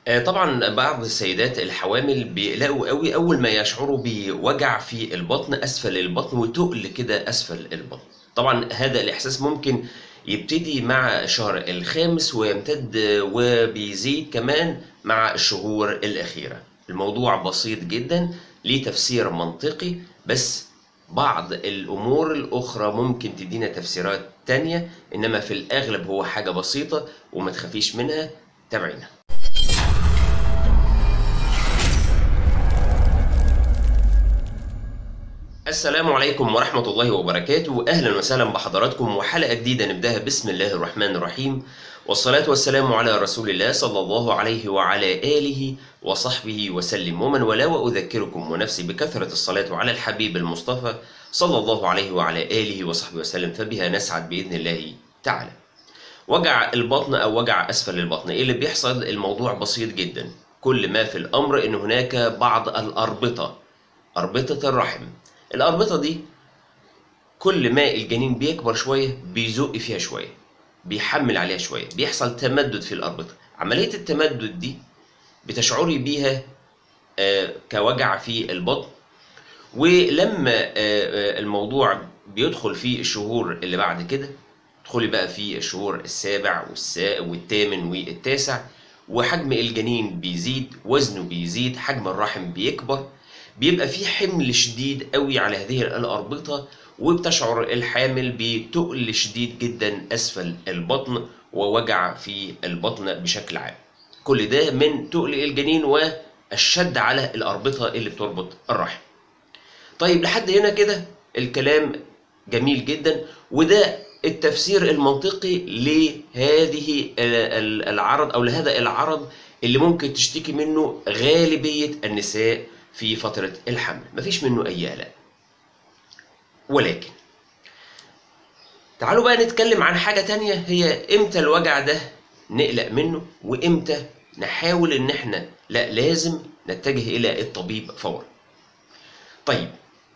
آه، طبعا بعض السيدات الحوامل بيقلقوا قوي اول ما يشعروا بوجع في البطن اسفل البطن وتقل كده اسفل البطن طبعا هذا الاحساس ممكن يبتدي مع الشهر الخامس ويمتد وبيزيد كمان مع الشهور الاخيره الموضوع بسيط جدا ليه تفسير منطقي بس بعض الامور الاخرى ممكن تدينا تفسيرات تانية انما في الاغلب هو حاجه بسيطه وما تخافيش منها تابعينا السلام عليكم ورحمة الله وبركاته أهلا وسهلا بحضراتكم وحلقة جديدة نبدأها بسم الله الرحمن الرحيم والصلاة والسلام على رسول الله صلى الله عليه وعلى آله وصحبه وسلم ومن والاه وأذكركم ونفسي بكثرة الصلاة على الحبيب المصطفى صلى الله عليه وعلى آله وصحبه وسلم فبها نسعد بإذن الله تعالى وجع البطن أو وجع أسفل البطن إيه اللي بيحصل الموضوع بسيط جدا كل ما في الأمر إن هناك بعض الأربطة أربطة الرحم الأربطة دي كل ما الجنين بيكبر شوية بيزق فيها شوية بيحمل عليها شوية بيحصل تمدد في الأربطة عملية التمدد دي بتشعري بيها آه، كوجع في البطن ولما آه، آه، الموضوع بيدخل في الشهور اللي بعد كده تدخلي بقى في الشهور السابع والسا- والثامن والتاسع وحجم الجنين بيزيد وزنه بيزيد حجم الرحم بيكبر بيبقى في حمل شديد قوي على هذه الأربطة وبتشعر الحامل بتقل شديد جدا أسفل البطن ووجع في البطن بشكل عام كل ده من تقل الجنين والشد على الأربطة اللي بتربط الرحم طيب لحد هنا كده الكلام جميل جدا وده التفسير المنطقي لهذه ال- ال- العرض او لهذا العرض اللي ممكن تشتكي منه غالبية النساء في فترة الحمل مفيش منه اي قلق ولكن تعالوا بقى نتكلم عن حاجة تانية هي امتى الوجع ده نقلق منه وامتى نحاول ان احنا لا لازم نتجه الى الطبيب فورا طيب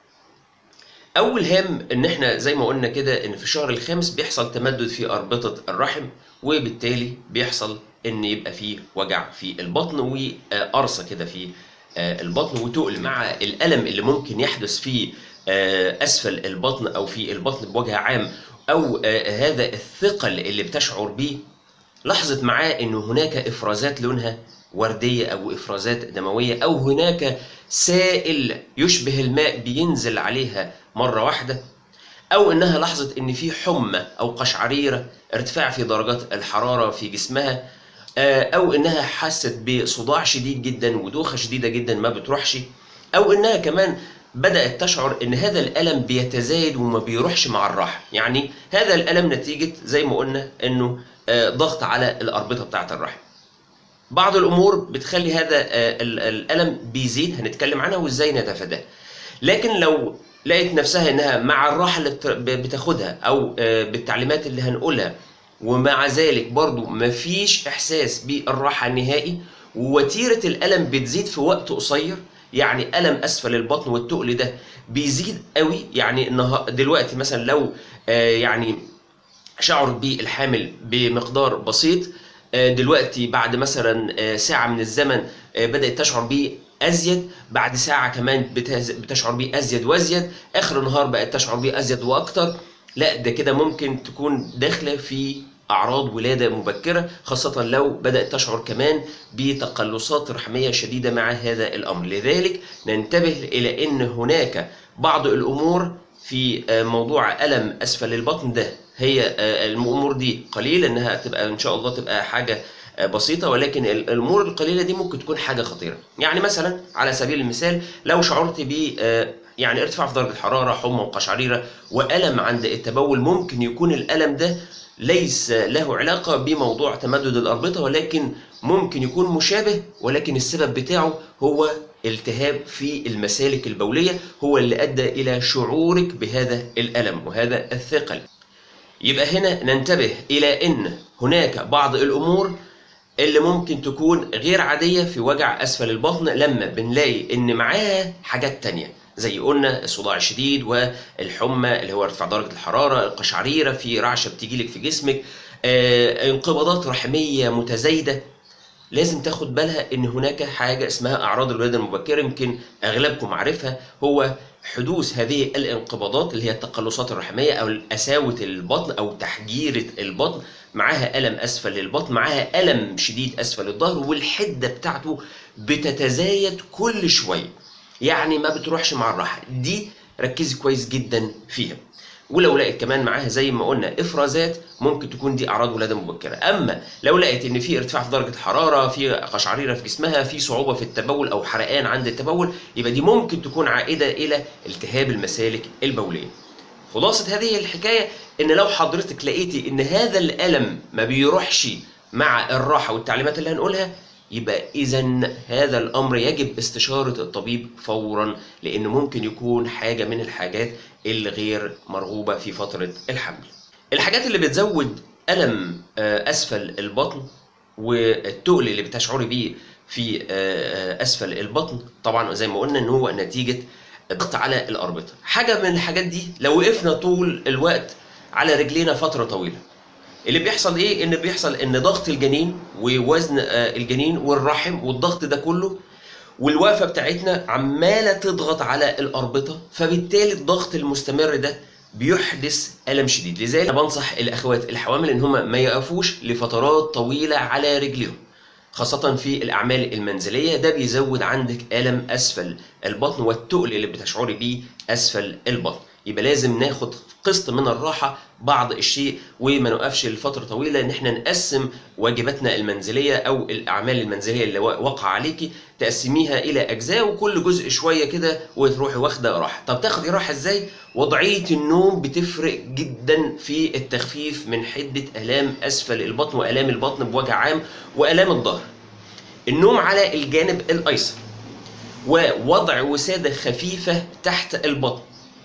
اول هام ان احنا زي ما قلنا كده ان في الشهر الخامس بيحصل تمدد في اربطه الرحم وبالتالي بيحصل ان يبقى في وجع في البطن وقرصه كده في آه، البطن وتقل مع الالم اللي ممكن يحدث في آه، اسفل البطن او في البطن بوجه عام او آه، هذا الثقل اللي بتشعر بيه لاحظت معاه ان هناك افرازات لونها ورديه او افرازات دمويه او هناك سائل يشبه الماء بينزل عليها مره واحده او انها لاحظت ان في حمى او قشعريره ارتفاع في درجات الحراره في جسمها آه، او انها حست بصداع شديد جدا ودوخه شديده جدا ما بتروحش او انها كمان بدات تشعر ان هذا الالم بيتزايد وما بيروحش مع الراحه يعني هذا الالم نتيجه زي ما قلنا انه آه، ضغط على الاربطه بتاعه الرحم بعض الامور بتخلي هذا آه، ال- الالم بيزيد هنتكلم عنها وازاي نتفاداه لكن لو لقيت نفسها انها مع الراحه اللي بت- بتاخدها او آه، بالتعليمات اللي هنقولها ومع ذلك برضو مفيش احساس بالراحه النهائي ووتيره الالم بتزيد في وقت قصير يعني الم اسفل البطن والتقل ده بيزيد قوي يعني النها- دلوقتي مثلا لو آه، يعني شعرت بالحامل بمقدار بسيط آه، دلوقتي بعد مثلا آه، ساعة من الزمن آه، بدأت تشعر بيه أزيد بعد ساعة كمان بتز- بتشعر بيه أزيد وأزيد آخر النهار بقت تشعر بيه أزيد وأكتر لا ده كده ممكن تكون داخلة في أعراض ولادة مبكرة خاصة لو بدأت تشعر كمان بتقلصات رحمية شديدة مع هذا الأمر لذلك ننتبه إلى أن هناك بعض الأمور في آه، موضوع ألم أسفل البطن ده هي آه، الأمور دي قليل إنها تبقى إن شاء الله تبقى حاجة آه، بسيطة ولكن ال- الأمور القليلة دي ممكن تكون حاجة خطيرة يعني مثلا على سبيل المثال لو شعرت ب آه، يعني ارتفاع في درجة الحرارة حمى وقشعريرة وألم عند التبول ممكن يكون الألم ده ليس له علاقة بموضوع تمدد الأربطة ولكن ممكن يكون مشابه ولكن السبب بتاعه هو التهاب في المسالك البولية هو اللي أدى إلى شعورك بهذا الألم وهذا الثقل يبقى هنا ننتبه إلى أن هناك بعض الأمور اللي ممكن تكون غير عادية في وجع أسفل البطن لما بنلاقي إن معاها حاجات تانية زي قلنا الصداع الشديد والحمى اللي هو ارتفاع درجة الحرارة القشعريرة في رعشة بتجيلك في جسمك آه، انقباضات رحمية متزايدة لازم تاخد بالها ان هناك حاجه اسمها اعراض الولاده المبكره يمكن اغلبكم عارفها هو حدوث هذه الانقباضات اللي هي التقلصات الرحميه او قساوه البطن او تحجيره البطن معاها الم اسفل البطن معاها الم شديد اسفل الظهر والحده بتاعته بتتزايد كل شويه يعني ما بتروحش مع الراحه دي ركزي كويس جدا فيها ولو لقيت كمان معاها زي ما قلنا افرازات ممكن تكون دي اعراض ولاده مبكره اما لو لقيت ان في ارتفاع في درجه حراره في قشعريره في جسمها في صعوبه في التبول او حرقان عند التبول يبقى دي ممكن تكون عائده الى التهاب المسالك البوليه خلاصه هذه الحكايه ان لو حضرتك لقيتي ان هذا الالم ما بيروحش مع الراحه والتعليمات اللي هنقولها يبقى اذا هذا الامر يجب استشاره الطبيب فورا لانه ممكن يكون حاجه من الحاجات الغير مرغوبه في فتره الحمل. الحاجات اللي بتزود الم اسفل البطن والتقل اللي بتشعري بيه في اسفل البطن طبعا زي ما قلنا ان هو نتيجه الضغط على الاربطه. حاجه من الحاجات دي لو وقفنا طول الوقت على رجلينا فتره طويله اللي بيحصل ايه ان بيحصل ان ضغط الجنين ووزن الجنين والرحم والضغط ده كله والوقفه بتاعتنا عماله تضغط على الاربطه فبالتالي الضغط المستمر ده بيحدث الم شديد لذلك بنصح الاخوات الحوامل ان هم ما يقفوش لفترات طويله على رجليهم خاصة في الأعمال المنزلية ده بيزود عندك ألم أسفل البطن والتقل اللي بتشعري بيه أسفل البطن يبقى لازم ناخد قسط من الراحه بعض الشيء وما نوقفش لفتره طويله ان احنا نقسم واجباتنا المنزليه او الاعمال المنزليه اللي واقعه عليكي تقسميها الى اجزاء وكل جزء شويه كده وتروحي واخده راحه طب تاخدي راحه ازاي وضعيه النوم بتفرق جدا في التخفيف من حده الام اسفل البطن والام البطن بوجه عام والام الظهر النوم على الجانب الايسر ووضع وساده خفيفه تحت البطن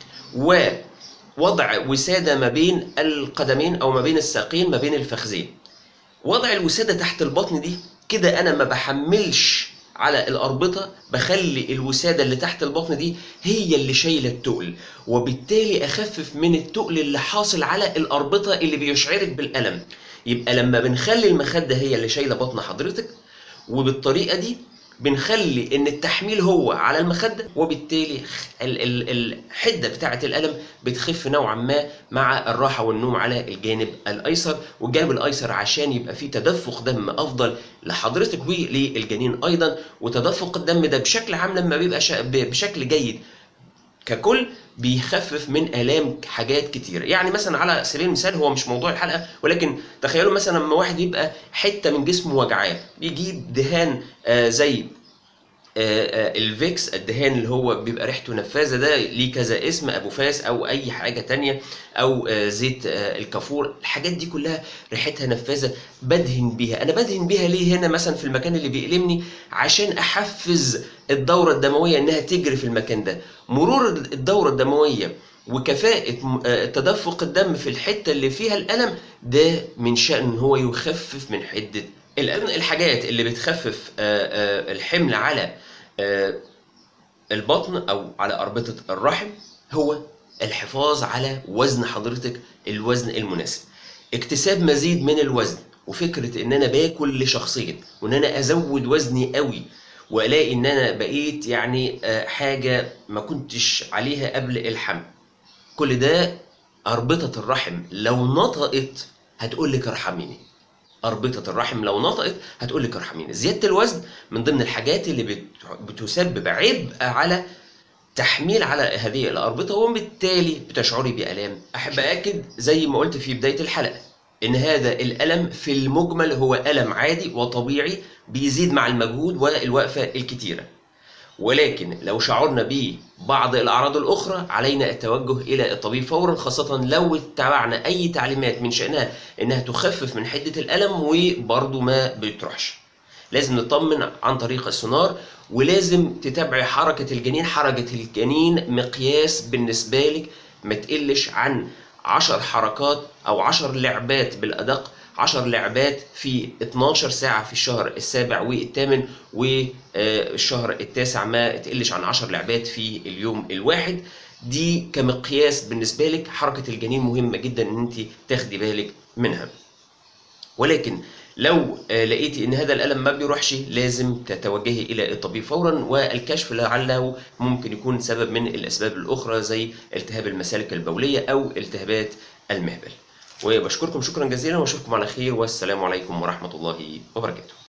ووضع وسادة ما بين القدمين أو ما بين الساقين ما بين الفخذين وضع الوسادة تحت البطن دي كده أنا ما بحملش على الأربطة بخلي الوسادة اللي تحت البطن دي هي اللي شايلة التقل وبالتالي أخفف من التقل اللي حاصل على الأربطة اللي بيشعرك بالألم يبقى لما بنخلي المخدة هي اللي شايلة بطن حضرتك وبالطريقة دي بنخلي ان التحميل هو على المخده وبالتالي الحده بتاعه الالم بتخف نوعا ما مع الراحه والنوم على الجانب الايسر والجانب الايسر عشان يبقى فيه تدفق دم افضل لحضرتك وللجنين ايضا وتدفق الدم ده بشكل عام لما بيبقى بشكل جيد ككل بيخفف من الام حاجات كتير يعني مثلا على سبيل المثال هو مش موضوع الحلقه ولكن تخيلوا مثلا لما واحد يبقى حته من جسمه وجعاه بيجيب دهان آه زي الفيكس الدهان اللي هو بيبقى ريحته نفاذه ده ليه كذا اسم ابو فاس او اي حاجه تانية او زيت الكافور الحاجات دي كلها ريحتها نفاذه بدهن بيها انا بدهن بيها ليه هنا مثلا في المكان اللي بيألمني عشان احفز الدوره الدمويه انها تجري في المكان ده مرور الدوره الدمويه وكفاءة تدفق الدم في الحتة اللي فيها الألم ده من شأن هو يخفف من حدة الألم الحاجات اللي بتخفف الحمل على البطن أو على أربطة الرحم هو الحفاظ على وزن حضرتك الوزن المناسب اكتساب مزيد من الوزن وفكرة ان انا باكل لشخصين وان انا ازود وزني قوي والاقي ان انا بقيت يعني حاجة ما كنتش عليها قبل الحمل كل ده أربطة الرحم لو نطقت هتقول لك ارحميني أربطة الرحم لو نطقت هتقول لك ارحميني زيادة الوزن من ضمن الحاجات اللي بتسبب عبء على تحميل على هذه الأربطة وبالتالي بتشعري بآلام أحب أكد زي ما قلت في بداية الحلقة إن هذا الألم في المجمل هو ألم عادي وطبيعي بيزيد مع المجهود والوقفة الكتيرة ولكن لو شعرنا ببعض الأعراض الأخرى علينا التوجه إلى الطبيب فورا خاصة لو اتبعنا أي تعليمات من شأنها إنها تخفف من حدة الألم وبرضه ما بتروحش لازم نطمن عن طريق السونار ولازم تتابعي حركة الجنين حركة الجنين مقياس بالنسبة لك ما تقلش عن عشر حركات أو عشر لعبات بالأدق 10 لعبات في 12 ساعة في الشهر السابع والثامن والشهر التاسع ما تقلش عن 10 لعبات في اليوم الواحد دي كمقياس بالنسبة لك حركة الجنين مهمة جدا ان انت تاخدي بالك منها ولكن لو آه، لقيتي ان هذا الالم ما بيروحش لازم تتوجهي الى الطبيب فورا والكشف لعله ممكن يكون سبب من الاسباب الاخرى زي التهاب المسالك البوليه او التهابات المهبل وبشكركم شكرا جزيلا واشوفكم على خير والسلام عليكم ورحمه الله وبركاته